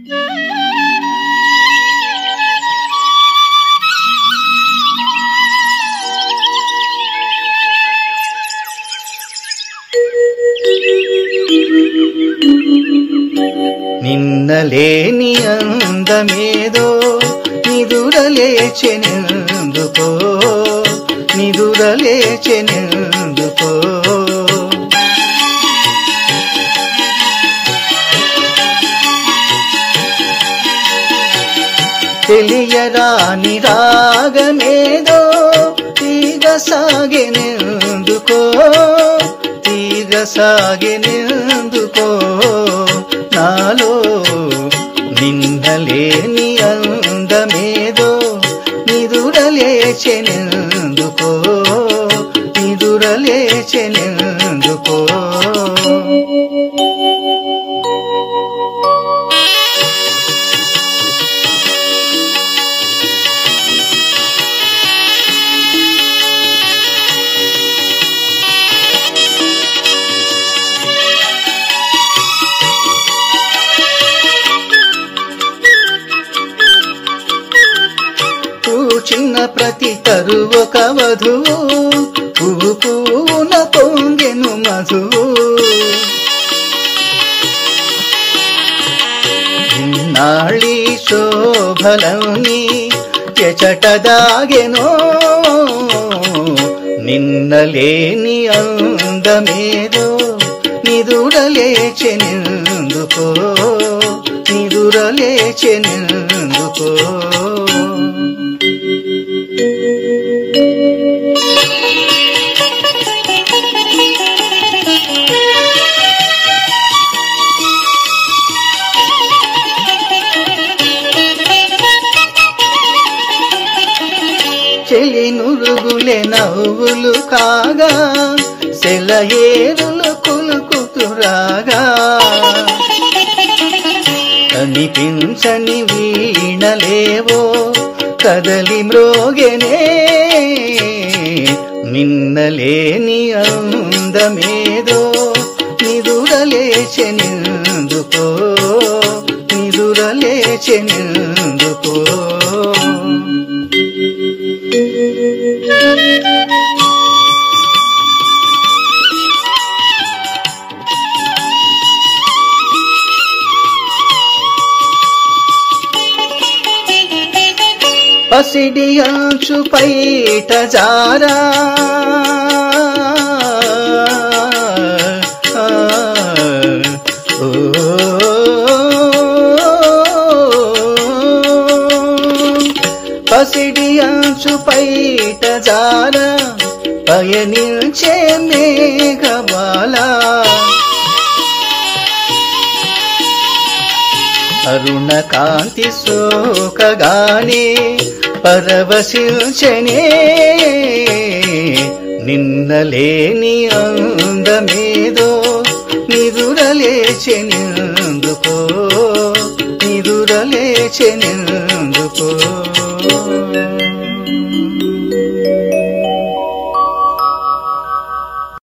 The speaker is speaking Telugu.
నిన్నలేని అందమేదో నిదురలేచెనెందుకో నిదురలేచెనెందుకో తెలియరాని రాగమేదో తీగ సాగెనెందుకో తీగ సాగెనెందుకో నాలో నిన్నలేని అందమేదో నిదురలేచెనెందుకో నిదురలేచెనెందుకో పూచిన ప్రతి తరు ఒక వధువు పువ్వు పువ్వున పొంగెను మధువు నాళి శోభలని ఎచట దాగెనో నిన్నలేని అందమేదో నిదురలేచెనెందుకో నిదురలేచెనెందుకో చెలి నురుగులే నవ్వులు కాగా సెలయేరులు కులుకుతురాగా కనిపించని వీణలేవో కదలి మ్రోగెనే నిన్నలేని అందమేదో నిదురలేచెనెందుకో నిదురలేచెనెందుకో పసిడి అంచు పైట జారా ఆ, ఓ, పసిడి అంచు పైట జారా పయనించే మేఘబాలా అరుణ కాంతి సోకగానే పరవశించనే నిన్నలేని అందమేదో నిదురలేచెనెందుకో నిదురలేచెనెందుకో